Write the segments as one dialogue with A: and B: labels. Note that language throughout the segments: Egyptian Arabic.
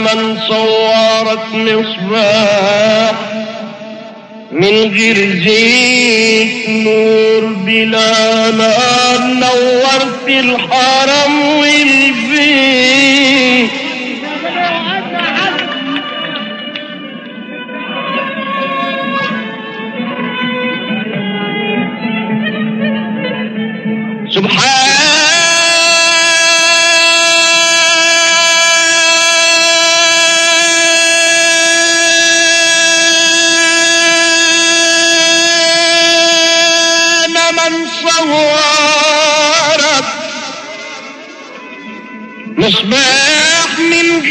A: من صورت مصباح من غير زيت نور بلا نار نورت الحرم والبيت سبحان من صورت مصباح من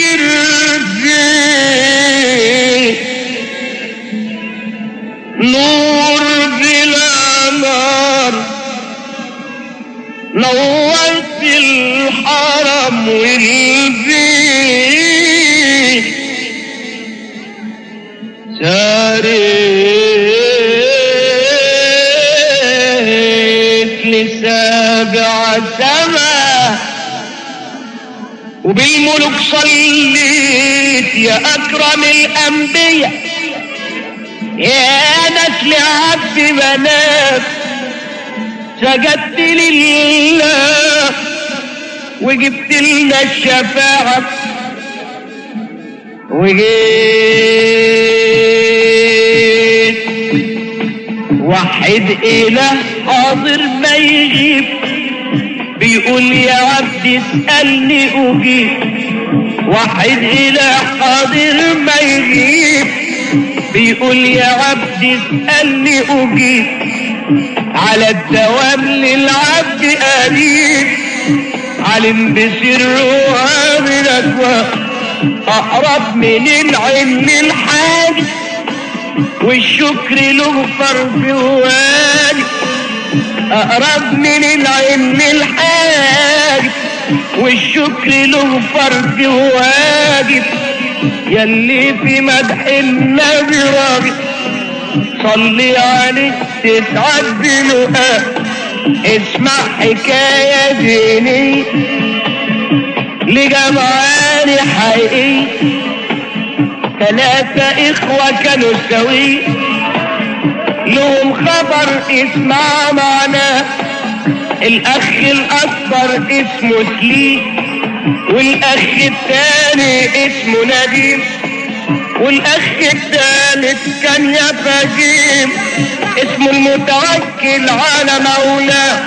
A: جرجي نور بلا نار نورت الحرم والبيت ساريت لسابع سما وبالملك صليت يا اكرم الانبياء يا نسل عبد بنات سجدت لله وجبت لنا الشفاعة وجيت وحد إله حاضر ما يغيب بيقول يا عبد اسألني أجيب وحد إله حاضر ما يغيب بيقول يا عبد اسألني أجيب على الدوام للعبد قريب علم بسره وامن أكواب أقرب من العلم الحاج والشكر له فرض واجب أقرب من العلم الحاج والشكر له فرض واجب يلي في مدح النبي راغب صلي عليه تسعد بلقاء اسمع حكاية دينية لجمعان حقيقي ثلاثة إخوة كانوا سوي لهم خبر اسمع معنا الأخ الأكبر اسمه سليم والأخ الثاني اسمه نديم والأخ الثالث كان يا فجيم اسمه المتوكل على مولاه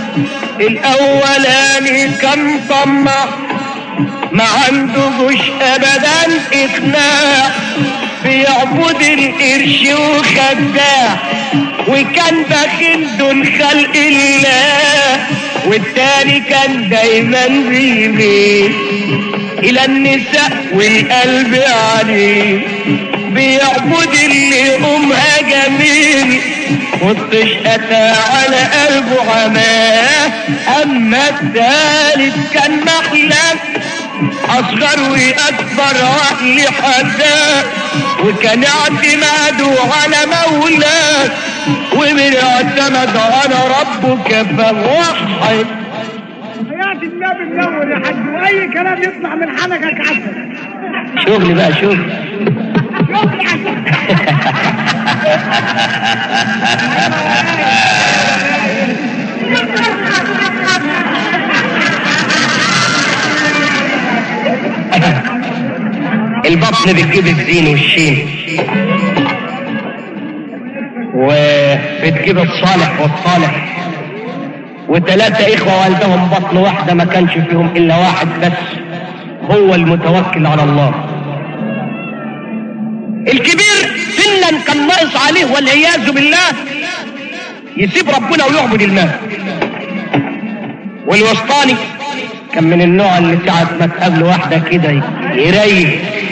A: الأولاني كان طمع ما عندهوش أبدا إقناع بيعبد القرش وخداع وكان بخيل دون خلق الله والتاني كان دايما بيميل إلى النساء والقلب عليه بيعبد اللي أمها جميل والطش أتى على قلبه عماه أما الثالث كان محلم أصغر وأكبر عقل حداه وكان اعتماده على مولاه ومن اعتمد على ربك فوحد
B: حياة النبي منور يا حاج واي كلام يطلع من حنكك عسل
A: شغل بقى شغل
B: شوف العسل
A: البطن بتجيب الزين والشين وبتجيب الصالح والصالح وثلاثة إخوة والدهم بطن واحدة ما كانش فيهم إلا واحد بس هو المتوكل على الله الكبير سنا كان ناقص عليه والعياذ بالله يسيب ربنا ويعبد المال والوسطاني كان من النوع اللي ساعة ما تقابل واحدة كده يريح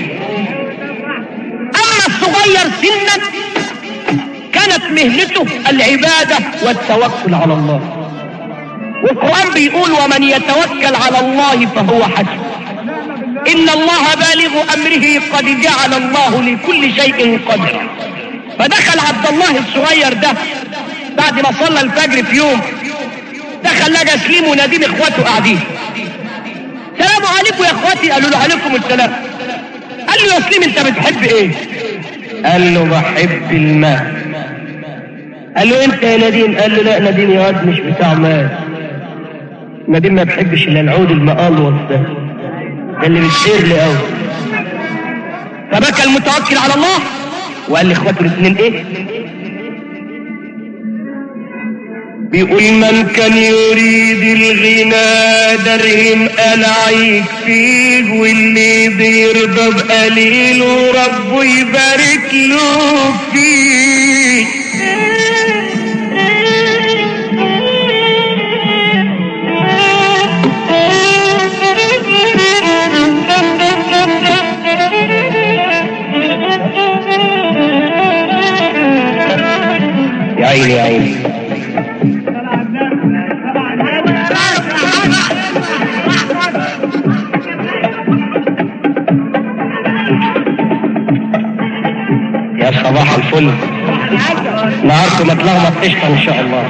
A: أما الصغير سنا كانت مهنته العبادة والتوكل على الله والقرآن بيقول ومن يتوكل على الله فهو حسبه إن الله بالغ أمره قد جعل الله لكل شيء قدرا فدخل عبد الله الصغير ده بعد ما صلى الفجر في يوم دخل لقى سليم ونديم اخواته قاعدين سلام عليكم يا اخواتي قالوا له عليكم السلام قال له يا سليم انت بتحب ايه قال له بحب المال قال له انت يا نديم قال له لا نديم يا واد مش بتاع مال نديم ما بحبش الا العود المقلوص ده ده اللي بيصير لي قوي فبكى المتوكل على الله وقال لاخواته الاثنين ايه بيقول من كان يريد الغنى درهم ألعيك فيه واللي بيرضى بقليل وربه يبارك له فيه يا عيني يا عيني يا صباح الفل نهاركم اتلخبط قشطه ان شاء الله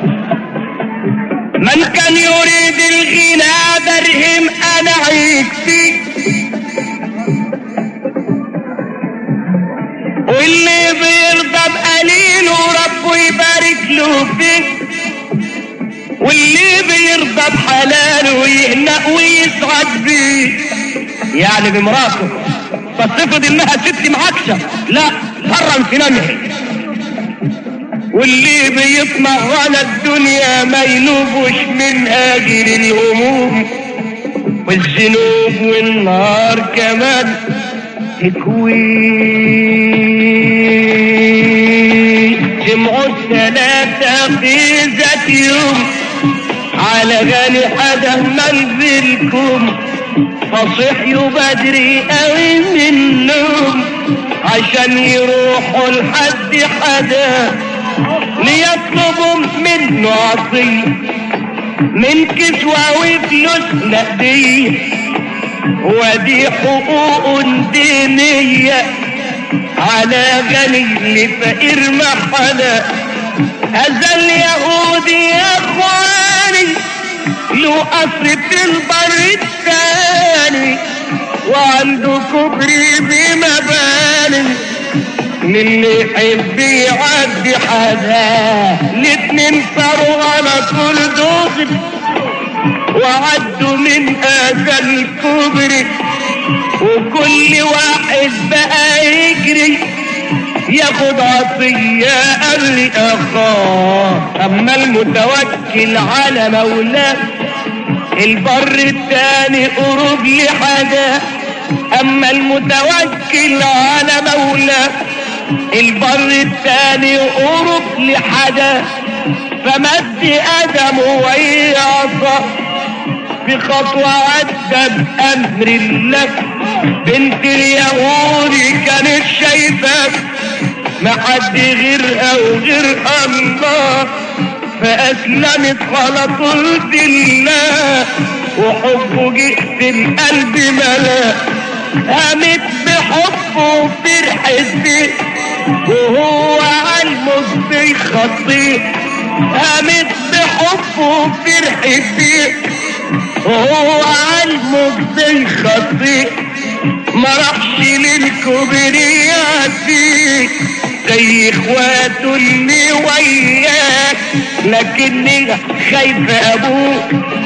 A: من كان يريد الغنى درهم انا عيكتي واللي بيرضى بقليل وربه يبارك له فيه واللي بيرضى بحلاله ويهنأ ويسعد بيه يعني بمراته بس افرض انها ست معكشة لا حرم في نمحي واللي بيطمع على الدنيا ما ينوبش منها غير الهموم والذنوب والنار كمان تكوي جمعوا الثلاثة في ذات يوم على غالي حدا منزلكم فصحيوا بدري قوي من النوم عشان يروحوا لحد حدا ليطلبوا منه عطية من كسوة وفلوس نقدية ودي حقوق دينية على غني لفقير محنة هذا اليهودي يا اخواني له قصر في البر الثاني وعنده كبري بمباني للي يحب يعدي حدا الاتنين صاروا على طول دغري وعدوا من هذا الكبر وكل واحد بقى يجري ياخد عطية قبل اخاه اما المتوكل على مولاه البر التاني قرب لحدا اما المتوكل على مولاه البر التاني قرب لحدا فمد ادمه ويعصى بخطوة عدى بأمر الله بنت اليهودي كانت شايفة ما حد غيرها وغير الله فأسلمت على طول بالله وحبه جئت القلب ملا قامت بحبه وفرحت بيه وهو علمه بيخطيه قامت بحبه وفرحت بيه وهو علمه بيخطيه ما راحش للكبريات فيه زي اخواته اللي وياك لكني خايفة ابوك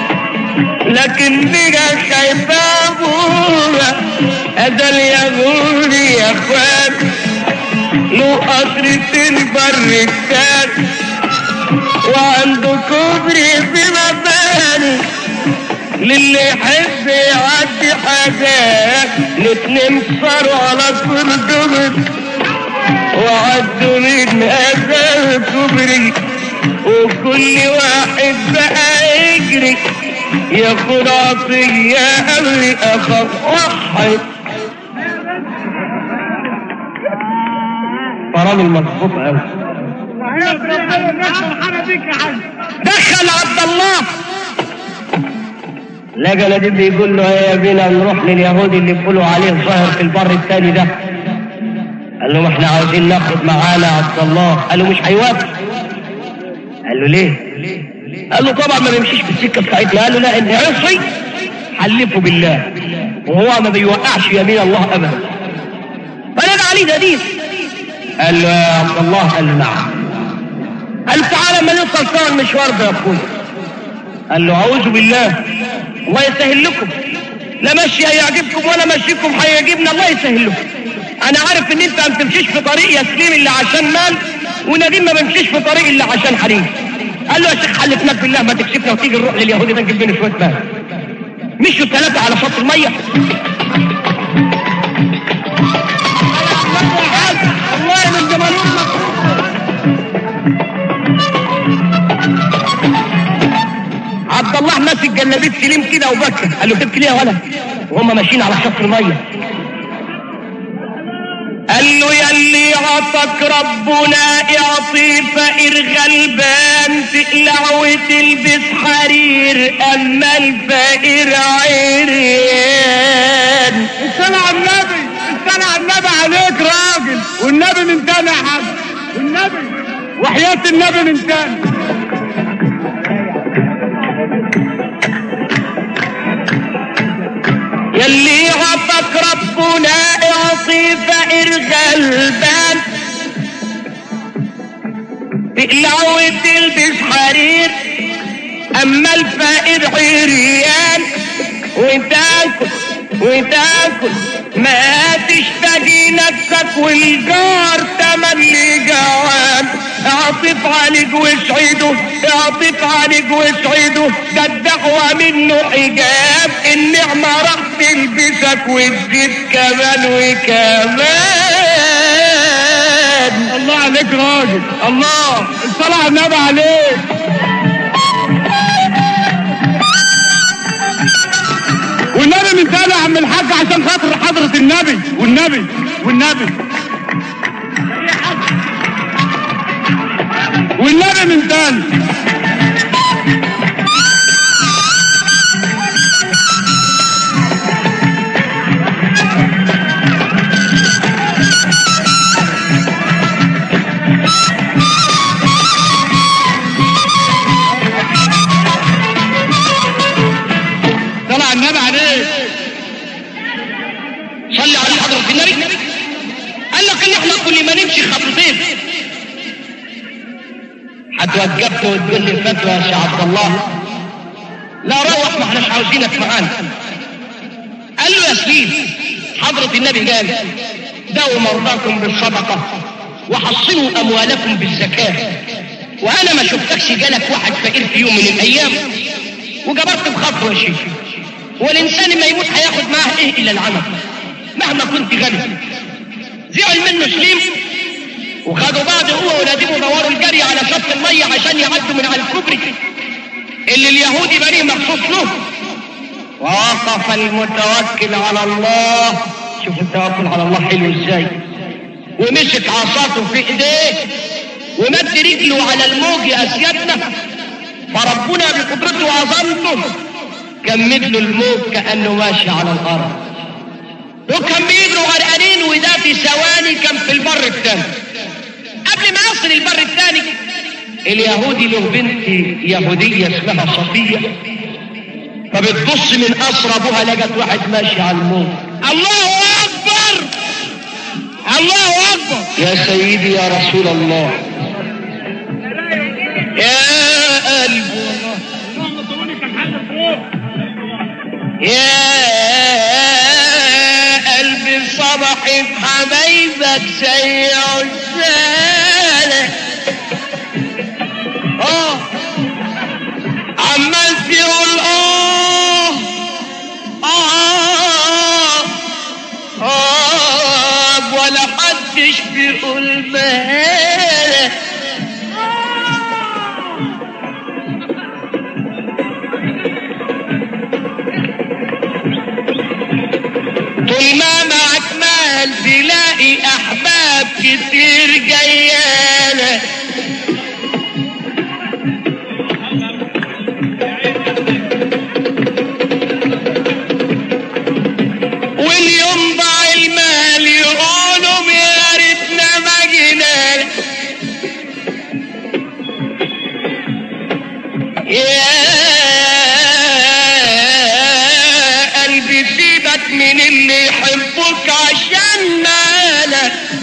A: لكني خايفة ابوك هذا اليهودي يا اخوان له قطرة البر التاني وعنده كبري في مباني للي يحب يعدي حاجات الاتنين صاروا على طول دغر وعدوا من هذا الكبري وكل واحد بقى يجري ياخد عطية قبل اخر واحد فرامي المظبوط قوي دخل عبد الله لقى نجيب بيقول له يا بينا نروح لليهودي اللي بيقولوا عليه الظاهر في البر الثاني ده قال له ما احنا عاوزين ناخد معانا عبد الله قال له مش هيوافق قال له ليه قال له طبعا ما بيمشيش في السكه بتاعتنا قال له لا اللي عصي حلفه بالله وهو ما بيوقعش يمين الله ابدا الوليدة دي قال له يا عبد الله قال له نعم قال تعالى ما نوصل سوا المشوار ده يا اخويا قال له اعوذ بالله الله يسهل لكم لا ماشي هيعجبكم ولا ماشيكم هيعجبنا الله يسهل لكم انا عارف ان انت ما بتمشيش في طريق ياسليم اللي عشان مال ونجيب ما بمشيش في طريق اللي عشان حريم قال له يا شيخ حلفناك بالله ما تكشفنا وتيجي نروح لليهودي ده نجيب لنا شويه مال مشوا الثلاثه على شط الميه
B: والله من جمالون
A: عبد الله ماسك جلابيه سليم كده وبكى قال له تبكي ليه يا ولد وهم ماشيين على شط الميه قال له يلي عطك ربنا اعطي فقير غلبان تقلع وتلبس حرير اما الفقير عريان
B: السنة على النبي السنة على النبي عليك راجل والنبي من تاني يا حاج والنبي وحياة النبي من تاني
A: يلي عطك ربنا اعطي فقير غلبان تقلع وتلبس حرير اما الفقير عريان وتاكل وتاكل ما تشتكي نفسك والجار تملي جوان اعطف عليك واسعده اعطف عليك واسعده ده الدعوة منه حجاب النعمة راح تلبسك وتزيد كمان وكمان
B: الله عليك راجل الله الصلاة على النبي عليك والنبي من تاني يا عم الحاج عشان خاطر حضرة النبي والنبي والنبي والنبي من تاني طلع النبي عليك
A: صلي على حضرة النبي قال لك ان احنا كل ما نمشي خطوتين هتوقفت وتقول لي فتوى يا شيخ عبد الله لا روح ما احناش عاوزينك معانا قال له يا سليم حضرة النبي قال داووا مرضاكم بالصدقة وحصنوا اموالكم بالزكاة وانا ما شفتكش جالك واحد فقير في يوم من الايام وجبرت بخطوة يا شيخ والانسان ما يموت هياخد معاه ايه الا العمل مهما كنت غني زعل منه سليم وخدوا بعض هو وناديه دوروا الجري على شط المية عشان يعدوا من على الكوبري اللي اليهودي بنيه مخصوص له ووقف المتوكل على الله شوف التوكل على الله حلو ازاي ومسك عصاته في ايديه ومد رجله على الموج يا اسيادنا فربنا بقدرته وعظمته كمد له الموج كانه ماشي على الارض وكان بيجروا غرقانين وده في ثواني كان في البر الثاني قبل ما يصل البر الثاني اليهودي له بنت يهودية اسمها صفية فبتبص من قصر ابوها لقت واحد ماشي على الموت
B: الله اكبر الله اكبر
A: يا سيدي يا رسول الله يا قلبي يا قلبي صبحت حبايبك زي عزالك اه عمال تقول اه اه اه ولا حدش بيقول مالك طول ما معك مال تلاقي احباب كتير جيالك واليوم ضاع المال يقولوا يا ريتنا ما جينا يا قلبي سيبك من اللي يحبك عشان مالك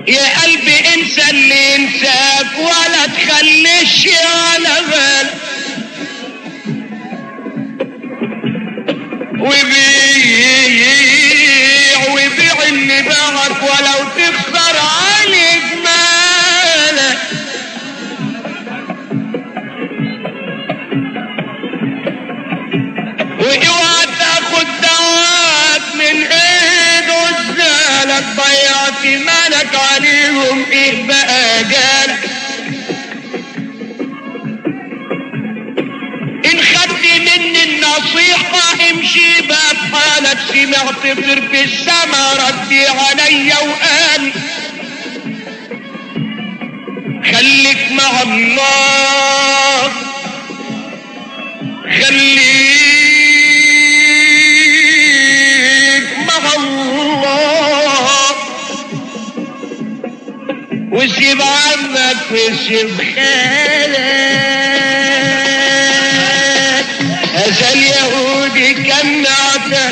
A: يا قلبي انسى اللي ينساك ولا تخليش على بالك وبيع وبيع اللي باعك ولو تخسر عليك مالك واوعى تاخد دواك من ايد وزالك ضيعت مالك عليهم ايه بقى جالك ان خدت مني النصيحة امشي بقى بحالك سمعت طير في السما ردي عليا وقال خليك مع الله خليك مع الله وسيب عمك وسيب خالك هذا اليهودي كان معتاد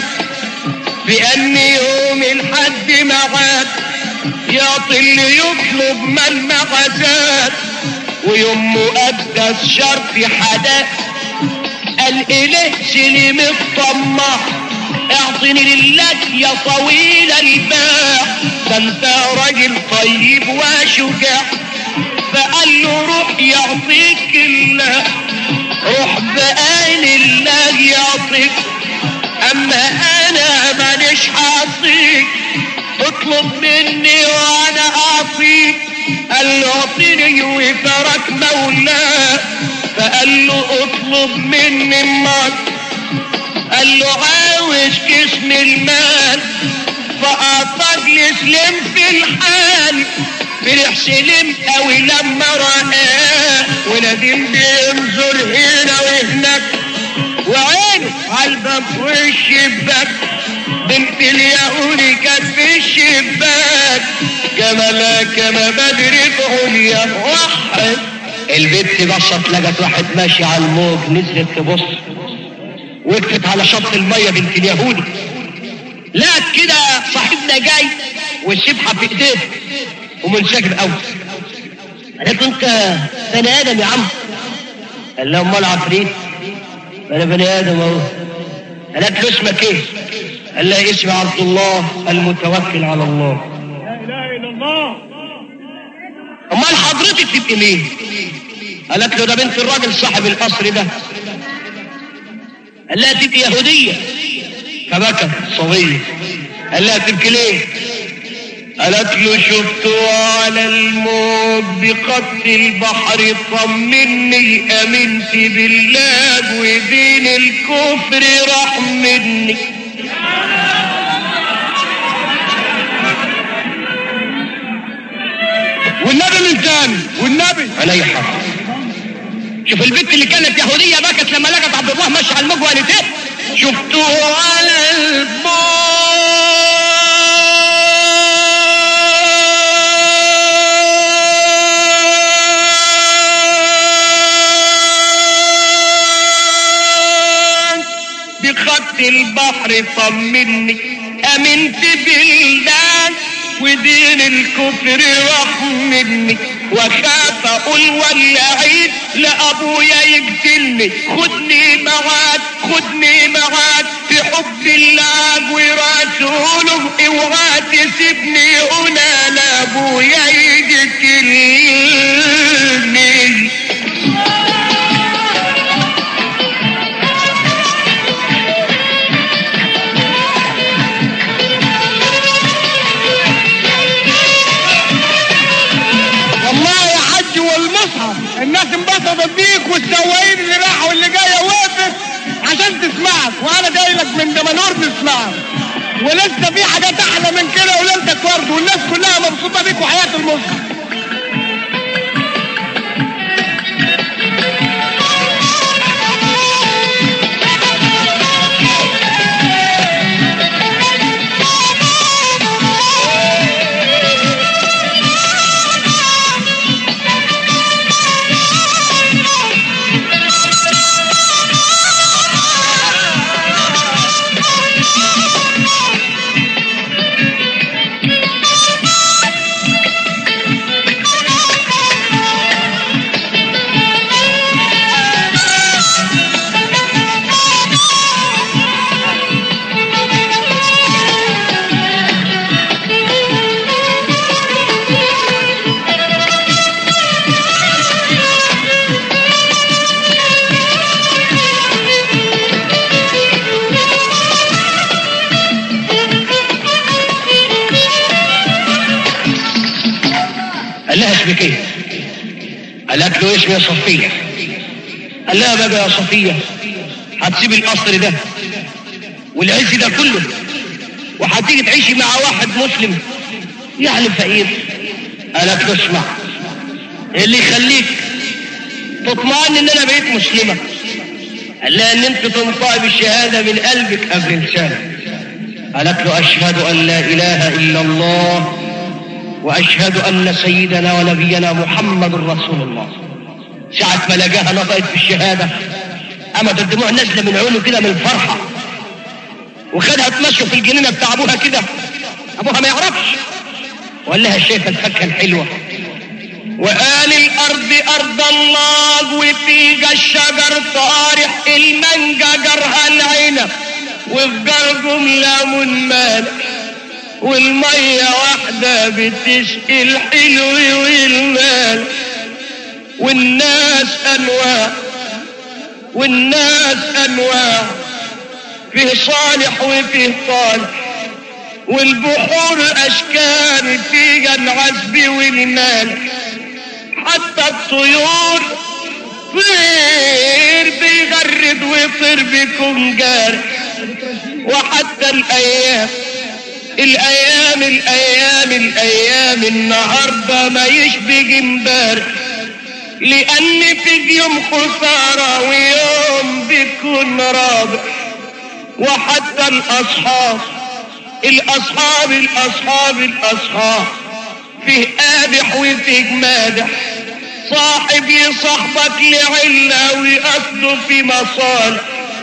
A: بأن يوم الحد معاد يعطي اللي يطلب من مغزات ويوم مقدس شرط حداك قال إليه سلم الطماع اعطني لله يا طويل الباع ده انت راجل طيب وشجاع فقال له روح يعطيك الله روح بقال الله يعطيك اما انا مانيش هعطيك اطلب مني وانا اعطيك قال له اعطيني وترك مولاه فقال له اطلب مني المال قال له عاوز قسم المال فأعطاك لسلم في الحال فرح سلم قوي لما رآه وندم بينظر هنا وهناك وعينه عالباب والشباك بنت اليهودي كانت في الشباك جمالها كما بدر عليا وحد البنت بصت لقت واحد ماشي على الموج نزلت تبص وقفت على شط المية بنت اليهودي لقت كده صاحبنا جاي والسبحة في ايديه ومنسكب قوي قالت له انت بني ادم يا عم قال لها امال عفريت انا بني ادم اهو قالت له اسمك ايه قال لها اسمي عبد الله المتوكل على الله
B: لا اله الا الله
A: امال حضرتك تبقي مين قالت له ده بنت الراجل صاحب القصر ده قال لها تبقي يهودية فبكت صبية قال لها تبكي ليه قالت له شفته على الموج بقد البحر طمني امنت بالله ودين الكفر راح مني
B: والنبي من تاني والنبي
A: علي حق شوف البنت اللي كانت يهودية بكت لما لقت عبد الله ماشي على الموج وقالت ايه شفته على الموج بخط البحر طمني امنت بالله ودين الكفر راح مني وخاف اقول ولا عيد لابويا يقتلني خدني معاك خدني معاك في حب الله ورسوله اوعى تسيبني هنا لابويا يقتلني
B: والله يا حج والمصحف الناس انبسطت بيك والسواقين اللي راحوا واللي جايه وقفت عشان تسمعك وانا جاي لك من دمنهور تسمعك ولسه في حاجات احلى من كده وليلتك ورد والناس كلها مبسوطه بيك وحياه المصحف
A: قال لها اسمك ايه قالت له اسمي صفية قال لها بقى يا صفية هتسيب القصر ده والعز ده كله وهتيجي تعيشي مع واحد مسلم يعني فقير قالت له اسمع اللي يخليك تطمئن ان انا بقيت مسلمة قال لها ان انت تنطقي بالشهادة من قلبك قبل لسانك قالت له اشهد ان لا اله الا الله واشهد ان سيدنا ونبينا محمد رسول الله ساعة ما لقاها نطقت بالشهادة قامت الدموع نازلة من عيونه كده من الفرحة وخدها تمشوا في الجنينة بتاع ابوها كده ابوها ما يعرفش وقال لها شايفة الفاكهة الحلوة وقال الارض ارض الله وفيها الشجر طارح المانجا جرها العنب وفي جرجم ليمون مالح والمية واحدة بتشقي الحلو والمال والناس انواع والناس انواع فيه صالح وفيه طالح والبحور اشكال فيها العذب والمال حتى الطيور طير بيغرد ويطير بيكون جارح وحتى الايام الايام الايام الايام النهارده ما يشبه امبارح لان في يوم خساره ويوم بيكون رابح وحتى الاصحاب الاصحاب الاصحاب الاصحاب فيه قادح وفيه مادح صاحب يصاحبك لعلة ويقصده في مصالح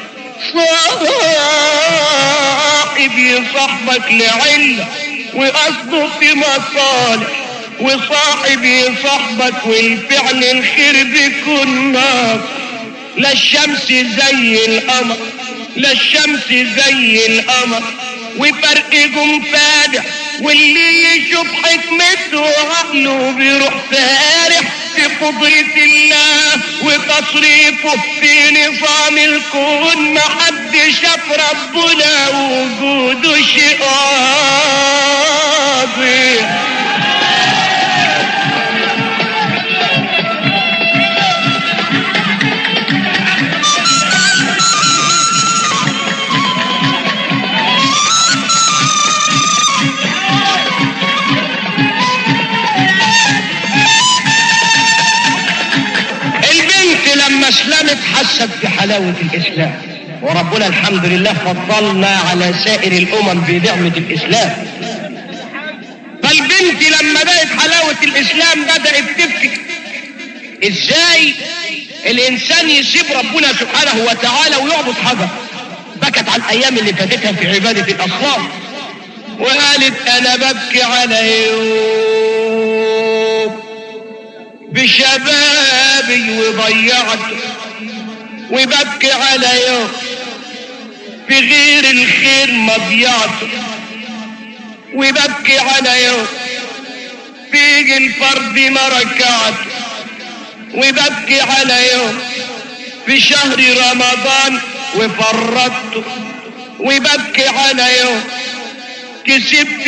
A: صاحب يصاحبك لعلة وقصده في مصالح وصاحب يصاحبك والفعل الخير بيكون ناصح لا الشمس زي القمر لا الشمس زي القمر وفرقكم فادح واللي يشوف حكمته وعقله بيروح فارح في قدرة الله وتصريفه في نظام الكون محدش شاف ربنا وجوده شيء عظيم البنت لما اسلمت حست بحلاوة الاسلام وربنا الحمد لله فضلنا على سائر الامم بنعمة الاسلام فالبنت لما بقت حلاوة الاسلام بدأت تبكي ازاي الانسان يسيب ربنا سبحانه وتعالى ويعبد حجر بكت على الايام اللي فاتتها في عبادة الاصنام وقالت انا ببكي على يوم بشبابي وضيعته وببكي على يوم في غير الخير مضيعته وببكي على يوم في الفرد ما ركعته وببكي على يوم في شهر رمضان وفرطته وببكي على يوم كسبت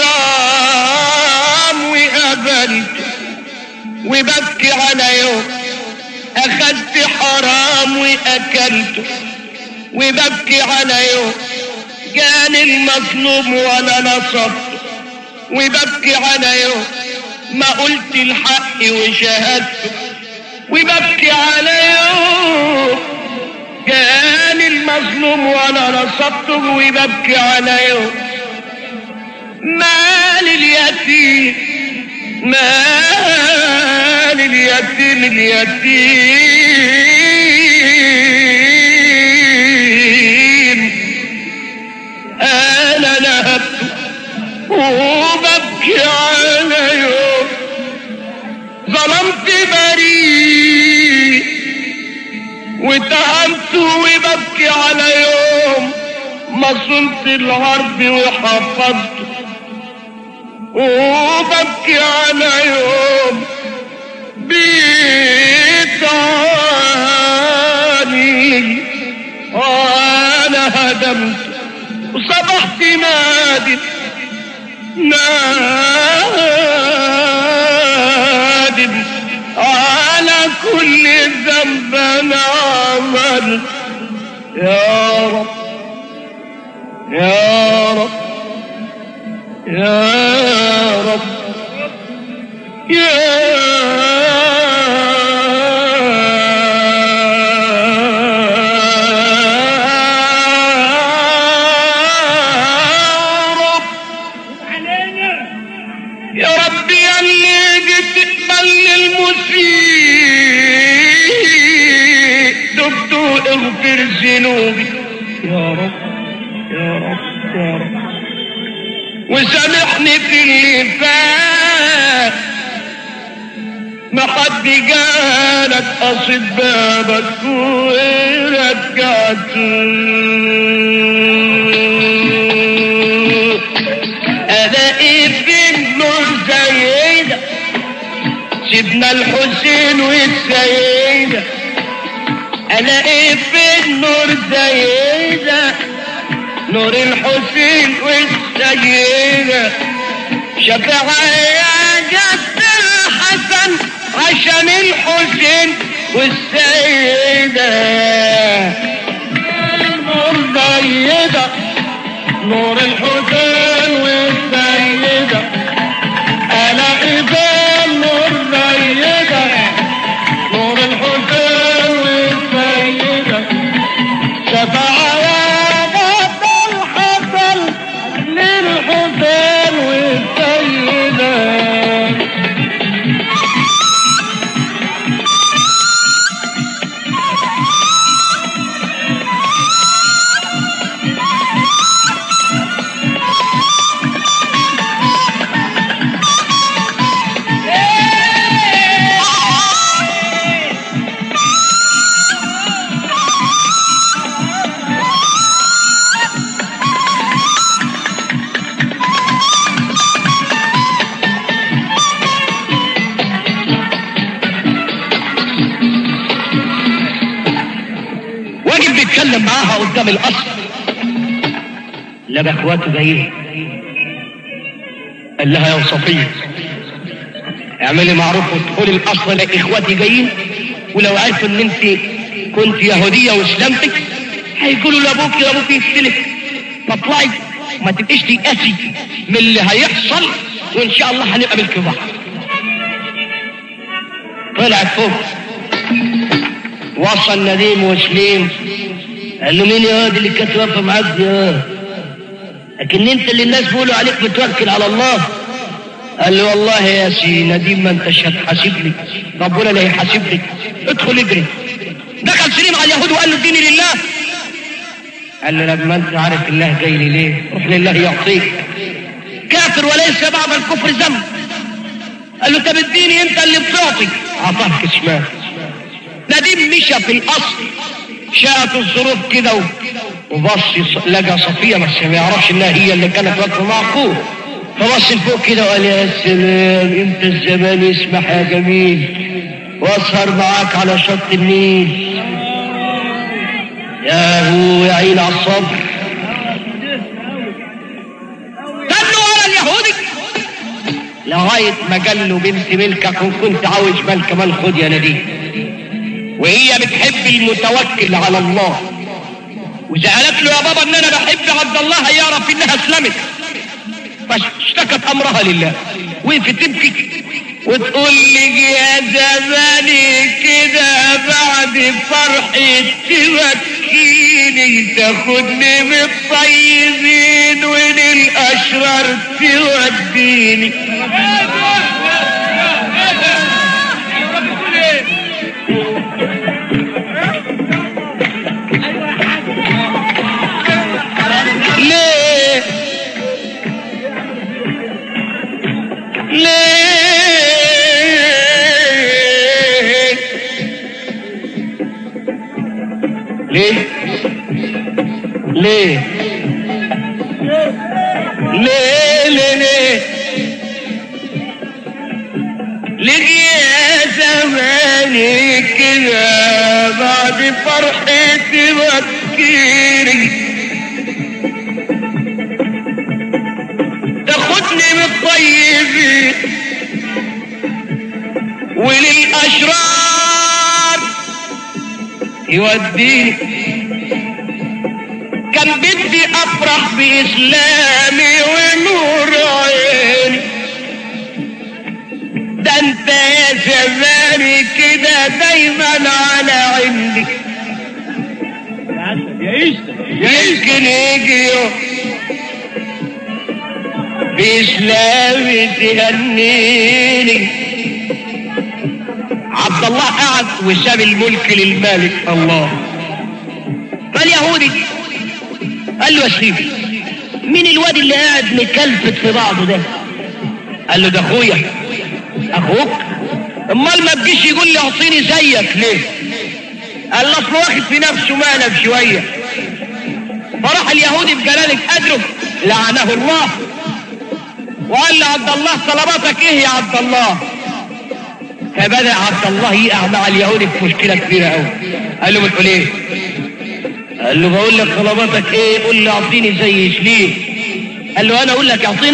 A: حرام وقبلته وببكي على يوم اخذت حرام واكلته وببكي على يوم جاني المظلوم وانا نصبته وببكي على يوم ما قلت الحق وشهدته وببكي على يوم جاني المظلوم وانا نصبته وببكي على يوم مال اليتيم مال اليتيم اليتيم انا نهبت وببكي على يوم ظلمت بريء واتهمت وببكي على يوم ما صنت العرض وحفظته وببكي على يوم بيتاني وانا هدمت وصبحت نادم كل ذنب انا عمل يا رب يا رب يا رب يا رب يا رب يا اللي جيت تقبل المسيء تبت اغفر ذنوبي يا رب يا رب يا رب وسامحني في اللي فات ما حد جالك قصد بابك ورجعت الاقي في النور زينا سيدنا الحسين والسيدة الاقي في النور زينا نور الحسين والسيدة شفاعة يا جد الحسن عشان الحسين والسيدة نور زيدة نور الحسين والسيدة أنا إذا نور زيدة نور الحسين والسيدة شفاعة يا جد الحسن للحسين والسيدة واجب بيتكلم معاها قدام القصر لقى اخواته جايين قال لها يا صفية اعملي معروف وادخلي القصر لقى اخواتي جايين ولو عرفوا ان انت كنت يهودية واسلمتك هيقولوا لابوك يا ابوك يقتلك فاطلعي ما تبقيش تيأسي من اللي هيحصل وان شاء الله هنبقى ملك بعض طلعت فوق وصل نديم وسليم قال له مين يا واد اللي كانت واقفه معاك دي يا لكن انت اللي الناس بيقولوا عليك بتوكل على الله قال له والله يا سي نديم ما انتش هتحاسبني ربنا اللي هيحاسبني ادخل اجري دخل سليم على اليهود وقال له اديني لله قال له لما انت عارف الله جاي لي ليه روح لله يعطيك كافر وليس بعد الكفر ذنب قال له طب اديني انت اللي بتعطي اعطاك شمال نديم مشى في القصر شاءت الظروف كده و- وبص يص- لقى صفيه بس ما يعرفش انها هي اللي كانت واقفه مع اخوه فبص لفوق كده وقال يا سلام انت الزمان يسمح يا جميل واسهر معاك على شط النيل يا هو يا عين على الصبر تنوا على اليهودي لغايه ما قال له بنت ملكك وان كنت عاوز مال كمان خد يا نديم وهي بتحب المتوكل على الله واذا قالت له يا بابا ان انا بحب عبد الله هيعرف انها اسلمت فاشتكت امرها لله وقفت تبكي وتقول لي يا زماني كده بعد فرحي تبكيني تاخدني من الطيبين وللاشرار توديني ليه ليه ليه ليه ليه ليه ليه ليه يا زماني كده بعد فرحتي بكيري تاخدني من الطيبين وللأشرار يوديني كان بدي افرح باسلامي ونور عيني ده انت يا زماني كده دايما على عندي يمكن يجي يوم بإسلامي تهنيني عبد الله قعد وساب الملك للمالك الله فاليهودي قال له يا سيدي مين الواد اللي قاعد مكلفت في بعضه ده قال له ده اخويا اخوك امال ما تجيش يقول لي اعطيني زيك ليه قال له اصل واخد في نفسه مقلب شويه فراح اليهودي بجلالة قدره لعنه الله وقال له عبد الله طلباتك ايه يا عبد الله فبدأ عبد الله يقع مع اليهودي في مشكلة كبيرة قوي قال له بتقول ايه قال له بقول لك طلباتك ايه قول لي اعطيني زي شليه قال له انا اقول لك اعطيني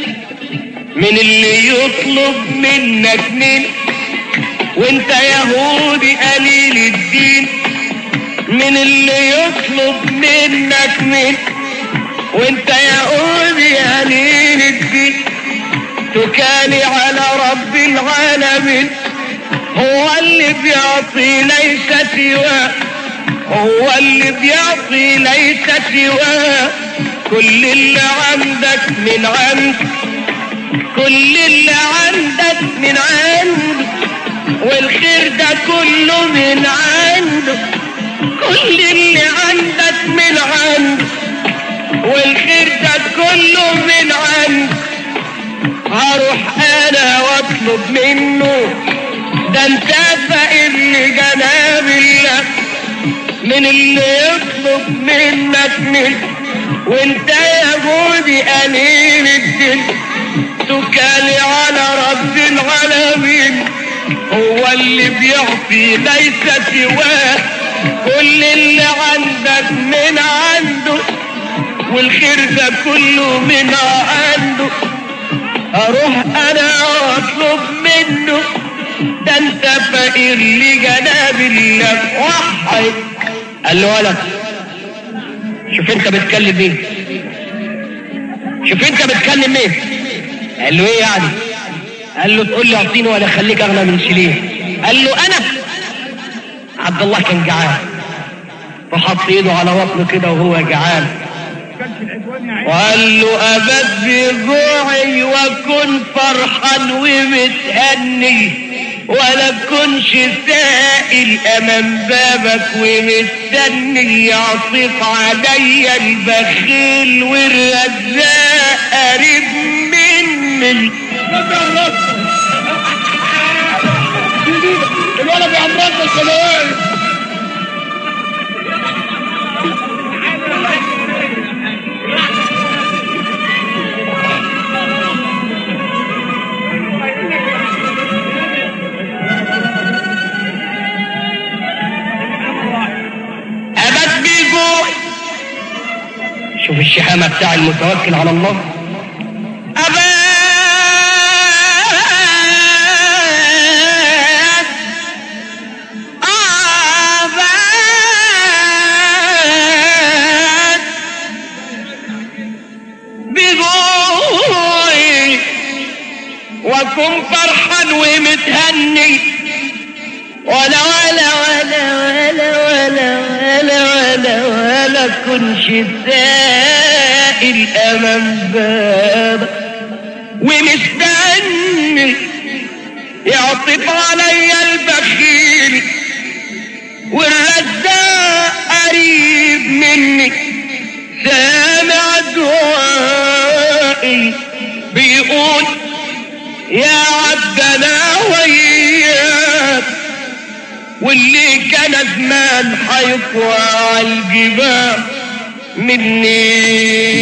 A: من اللي يطلب منك من وانت يهودي قليل الدين من اللي يطلب منك من وانت يهودي قليل الدين تكالي على رب العالمين هو اللي بيعطي ليس سواه هو اللي بيعطي ليس سواه كل اللي عندك من عند كل اللي عندك من عنده والخير ده كله من عنده كل اللي عندك من عنده والخير ده كله من عنده هروح انا واطلب منه ده انت فقير لجناب الله من اللي يطلب منك من وانت يا جودي قليل الدين تكالي على رب العالمين هو اللي بيعطي ليس سواه كل اللي عندك من عنده والخير ده كله من عنده اروح انا واطلب منه ده انت فقير لجناب الله وحي قال له ولد شوف انت بتكلم مين شوف انت بتكلم مين قال له ايه يعني قال له تقول لي اعطيني ولا اخليك اغنى من شليه قال له انا عبد الله كان جعان فحط ايده على بطنه كده وهو جعان وقال له ابد بجوعي وكن فرحان ومتهني ولا كنش سائل امام بابك ومستني يعطف عليا البخيل والرزاق قريب مني
B: الولد بيعمرنا السلوات
A: ابد بجوعي شوف الشهامة بتاع المتوكل على الله أبد أبد بجوعي وكن فرحان ومتهني ولا ولا ولا ولا ولا ولا ولا ولا كنش سائل امام بابك ومستني يعطف عليا البخيل والرزاق قريب مني سامع دعائي بيقول يا عبدنا وياك واللي كان زمان حيقوى على الجبال مني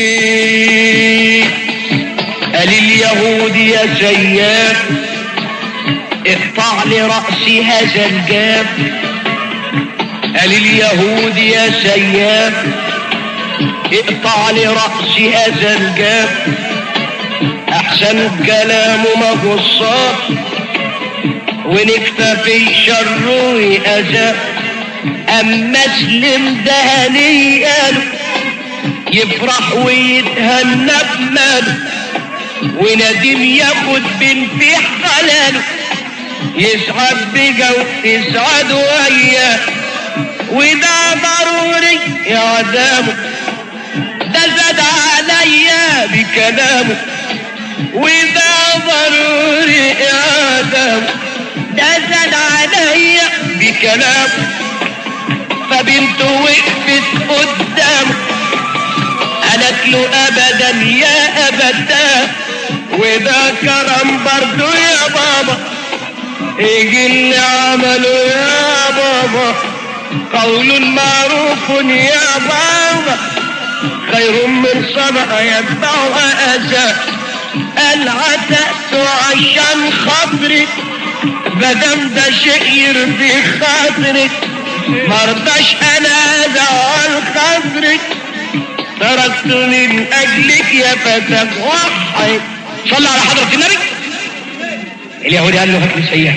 A: قال اليهود يا سياف اقطع لي رأسي هذا الجاب قال اليهود يا سياف اقطع لي رأسي هذا الجاب احسن كلام ما قصات ونكتفي شره أذى اما سلم ده هنياله يفرح ويتهنى بماله ونديم ياخد بنت حلاله يسعد بقى وتسعد وياه وده ضروري يا دامه ده زاد عليا بكلامه وده ضروري يا دامه ده زاد عليا بكلامه فبنته وقفت قدامه قالت له ابدا يا ابدا وده كرم برضو يا بابا يجي اللي عمله يا بابا قول معروف يا بابا خير من صدقة يتبعها أذى قال عتقت عشان خاطرك مادام ده شيء يرضي خاطرك مرضاش انا ازعل خاطرك تركت من اجلك يا فتى وحي صلى على حضرة النبي اليهودي قال له هات لي سيئة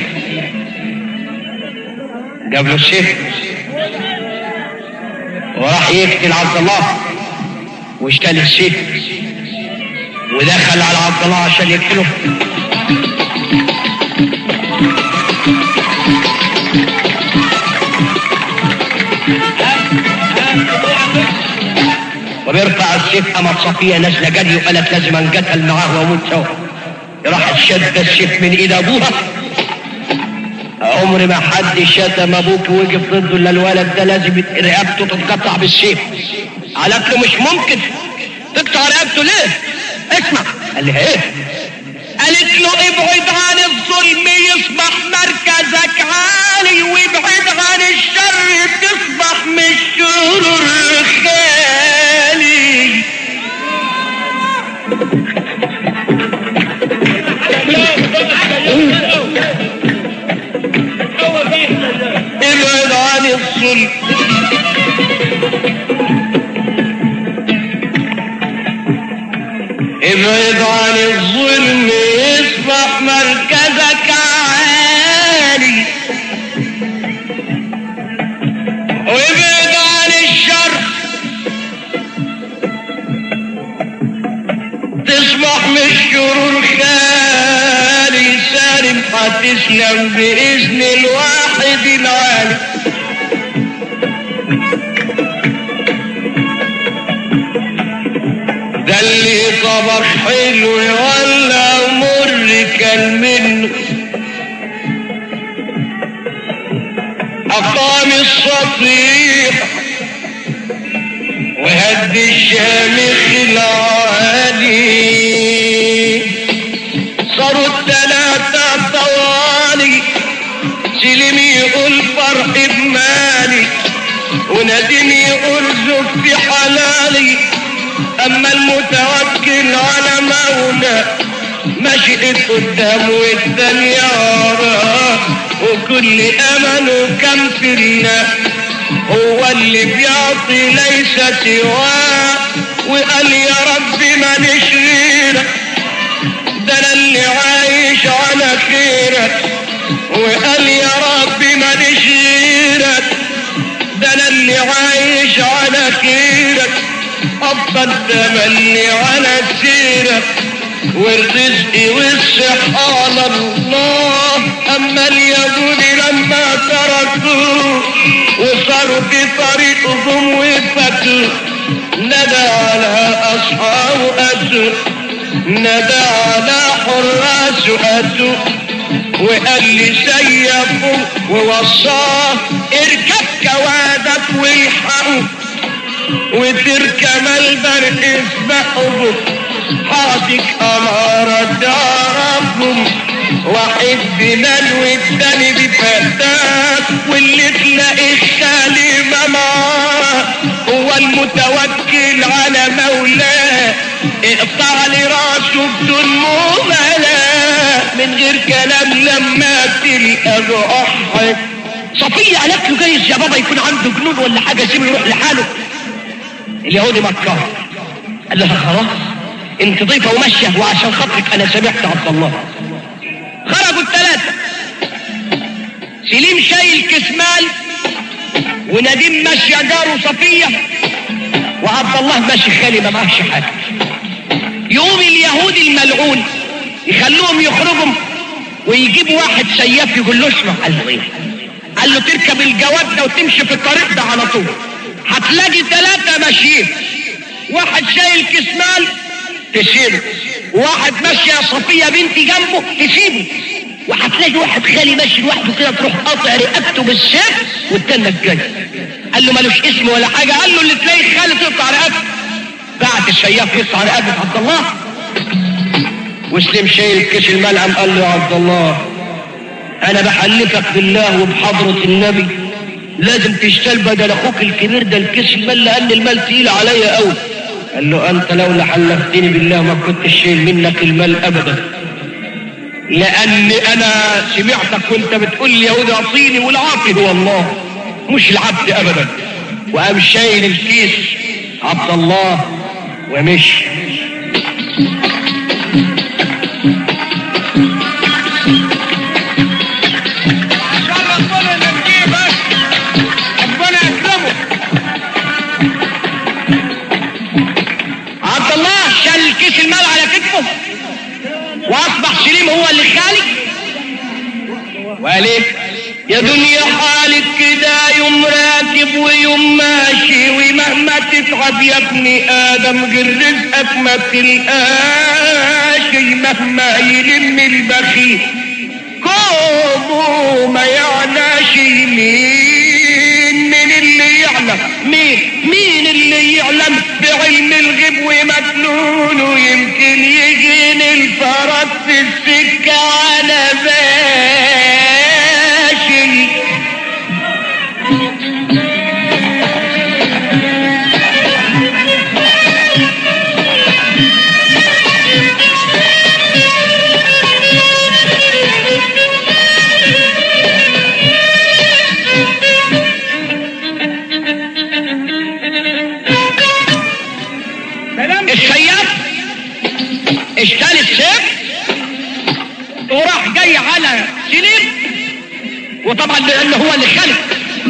A: جاب له الشيخ وراح يقتل عبد الله واشتال السيف ودخل على عبد الله عشان يقتله وبيرفع السيف امام صفيه نازله جري وقالت لازم انقتل معاه واموت سوا راح شد السيف من ايد ابوها عمر ما حد شتم ابوك ووقف ضده الا الولد ده لازم رقبته تتقطع بالسيف قالت له مش ممكن تقطع رقبته ليه؟ اسمع قال لها ايه؟ قالت له ابعد عن الظلم يصبح مركزك عالي وابعد عن الشر تصبح من الشرور خالي ابعد عن الظلم ابعد عن الظلم يصبح مركزك عالي وابعد عن الشر تصبح من الشرور خالي سالم هتسلم بإذن الواحد العالي ده اللي صبر حلو ولا مر كان منه أقام السطيح وهد الشامخ العالي صاروا التلاتة طوالي سلم يقول فرح بمالي ونديم يقول زف في حلالي اما المتوكل على مولى مشيت قدام والدنيا وراه وكل امله كان في الله هو اللي بيعطي ليس سواه وقال يا رب ماليش غيرك ده انا اللي عايش على خيرك وقال يا رب ماليش غيرك ده انا اللي عايش على خيرك افضل تملي على سيرك والرزق والصحة على الله اما اليهود لما تركوه وصاروا في طريقهم وفتوا ندى على اصحاب اتوا ندى على حراس اتوا وقال لي سيفوا ووصاه اركب كوادك والحقوا وتركب البرق اسبقوا حاطك امارة داركم واحد بلال والتاني بفتاة واللي تلاقي السليمة معاه هو المتوكل على مولاه اقطع لي راسه بدون مبالاة من غير كلام لما تلقى ضحك صفية قالت له جايز يا بابا يكون عنده جنون ولا حاجة سيبه يروح لحاله اليهودي مكار قال لها خلاص انت ضيفة وماشية وعشان خاطرك انا سمعت عبد الله خرجوا الثلاثة سليم شايل كسمال ونديم ماشية جاره صفية وعبد الله ماشي خالي ما معهش حاجة يقوم اليهود الملعون يخلوهم يخرجوا ويجيب واحد سياف يقول له اسمع قال له ايه قال له تركب الجواد ده وتمشي في الطريق ده على طول هتلاقي ثلاثة ماشيين واحد شايل كيس مال تسيبه واحد ماشي يا صفية بنتي جنبه تسيبه وهتلاقي واحد خالي ماشي لوحده كده تروح قاطع رقبته بالسيف والتاني الجاي قال له ملوش اسم ولا حاجة قال له اللي تلاقي خالي تقطع رقبته بعت السياف يقطع رقبة عبد الله وسليم شايل كيس الملعم قال له يا عبد الله انا بحلفك بالله وبحضرة النبي لازم تشتغل بدل اخوك الكبير ده الكيس المال لان المال تقيل عليا قوي قال له انت لولا حلفتني بالله ما كنت شايل منك المال ابدا لان انا سمعتك وانت بتقول لي يهودي اعطيني والعاطي هو الله مش العبد ابدا وقام شايل الكيس عبد الله ومشي
B: عشان ربنا ينجيه بس ربنا يكرمه
A: عبد الله شال كيس المال على كتفه واصبح سليم هو اللي خالق وقال ايه يا دنيا حالك كده يوم راكب ويوم ماشي ومهما تتعب يا ابن ادم غير رزقك ما تلقاش مهما يلم البخيل كومه ما يعناش مين من اللي يعلم مين مين اللي يعلم بعلم الغيب ومكنون ويمكن يجيني الفرج في السكة على باشي
B: سلام
A: السياف اشترى السيف وراح جاي على سليم وطبعا لانه هو اللي خلق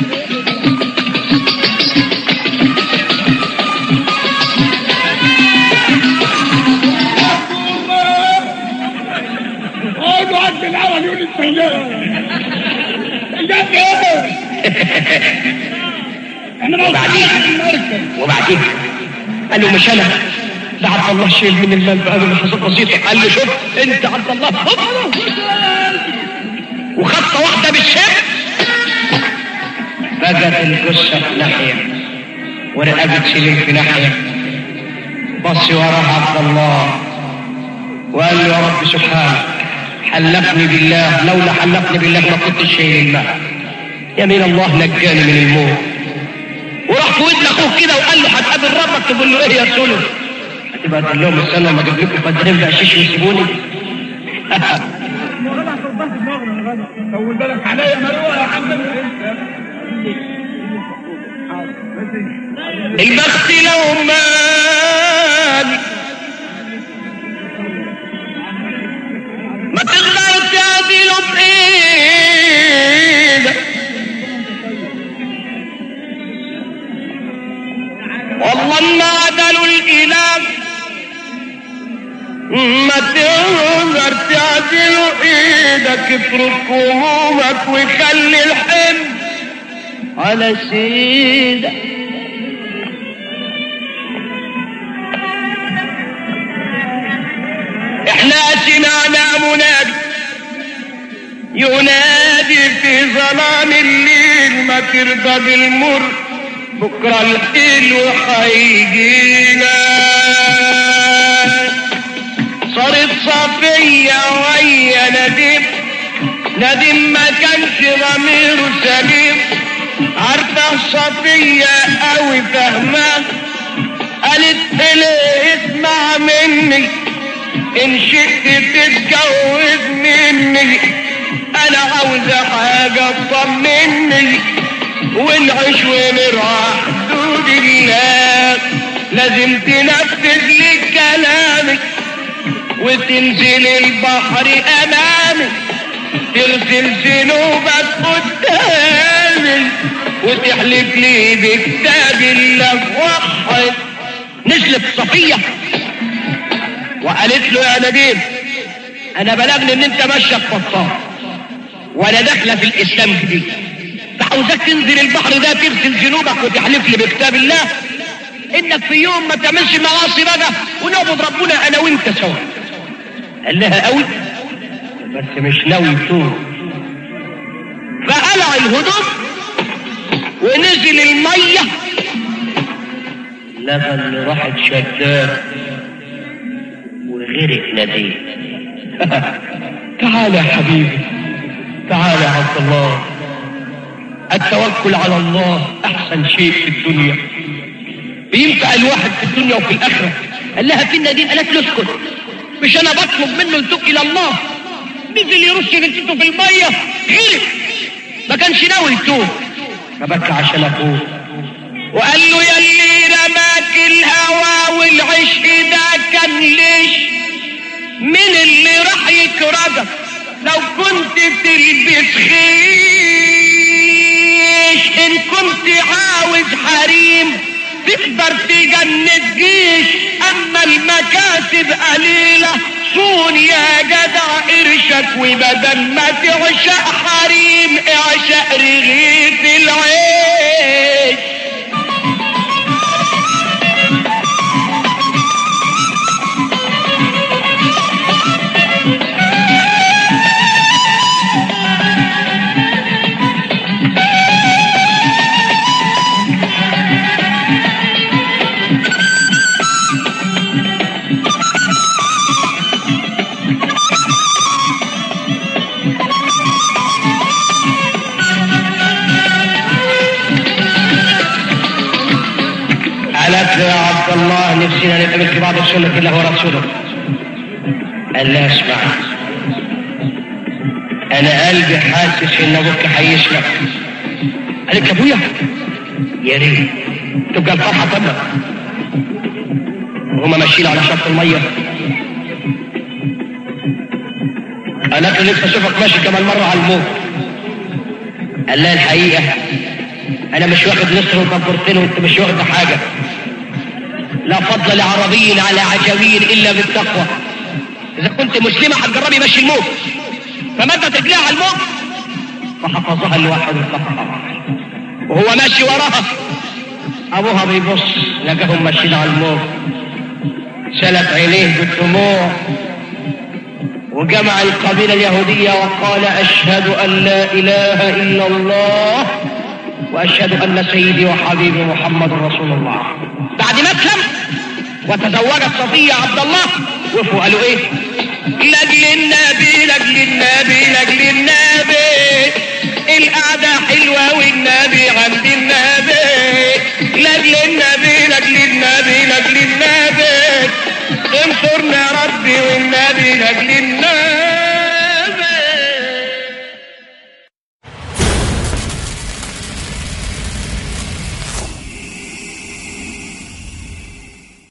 B: اقعدوا عند الاول يقول السيارة السيارة ايه؟ احنا موجودين
A: وبعدين؟
B: في المركز
A: وبعدين قال له مش انا ده عبد الله شيل من المال بقى له لحظات بسيطه قال له شوف انت عبد الله هوب. وخطه واحده بالسيف بقت الجثه في ناحيه ورقبه سليم في ناحيه بص وراها عبد الله وقال له يا رب سبحانك حلفني بالله لولا حلفني بالله ما كنتش شايل المال يمين الله نجاني من الموت وراح في ودن اخوه كده وقال له هتقابل ربك تقول له ايه يا سولو هتبقى تقول لهم استنى لما اجيب لكم فدانين بقشيش ويسيبوني
B: طول بالك عليا مروه يا عم
A: البخت لو مال ما تقدر تعدله بايدك والله ما عدلوا الاله ما تقدر تعدله ايدك اترك همومك وخلي الحمل على سيدك احنا سمعنا منادي ينادي في ظلام الليل ما ترضى بالمر بكرة الحلو هيجينا صارت صفية ويا نديم نديم ما كانش ضميره سليم عارفة صفية قوي فاهمة قالت له اسمع مني ان شئت تتجوز مني انا عاوزة حاجة تطمني ونعيش ونرعى حدود الله لازم تنفذ لي كلامي وتنزل البحر امامي تغسل ذنوبك قدامي وتحلف لي بكتاب الله وحد نزلت صفية وقالت له يا نديم انا بلغني ان انت ماشيه بطال وانا داخله في الاسلام جديد فعاوزاك تنزل البحر ده تغسل ذنوبك وتحلف لي بكتاب الله انك في يوم ما تعملش معاصي بقى ونعبد ربنا انا وانت سوا قال لها قوي بس مش ناوي توب فقلع الهدوم ونزل الميه لقى اللي راحت شداه وغرق نديم تعال يا حبيبي تعال يا عبد الله التوكل على الله احسن شيء في الدنيا بينفع الواحد في الدنيا وفي الاخره قال لها في النديم قالت له اسكت مش انا بطلب منه يتوب الى الله نزل يرش نسيته في الميه غرق ما كانش ناوي يتوب فبكى عشان ابوه وقال له يا اللي رماك الهوى والعشق ده كان ليش من اللي راح يكرهك لو كنت تلبس خيش ان كنت عاوز حريم تقدر تجند جيش اما المكاسب قليلة صون يا جدع قرشك وبدل ما تعشق حريم اعشق رغيف العيش قالت له يا عبد الله نفسنا نتقابل في بعض السنة الله ورسوله قال لها اسمع انا قلبي حاسس ان ابوك هيسمع قالت يا ابويا يا ريت تبقى الفرحة تبقى وهما ماشيين على شط المية قالت له نفسي اشوفك ماشي كمان مرة على الموت قال لها الحقيقة انا مش واخد نصر وكبرتين وانت مش واخد حاجة لا فضل لعربي على عجمي الا بالتقوى اذا كنت مسلمة هتجربي ماشي الموت فمدت رجليها على الموت فحفظها الواحد الصفحة وهو ماشي وراها ابوها بيبص لقاهم ماشيين على الموت سلت عينيه بالدموع وجمع القبيلة اليهودية وقال أشهد أن لا إله إلا الله وأشهد أن سيدي وحبيبي محمد رسول الله بعد ما أسلم وتزوجت صفية عبد الله وقفوا قالوا إيه لأجل النبي لأجل النبي لأجل النبي القعدة حلوة والنبي عند النبي لأجل النبي لأجل النبي لأجل النبي انصرنا ربي والنبي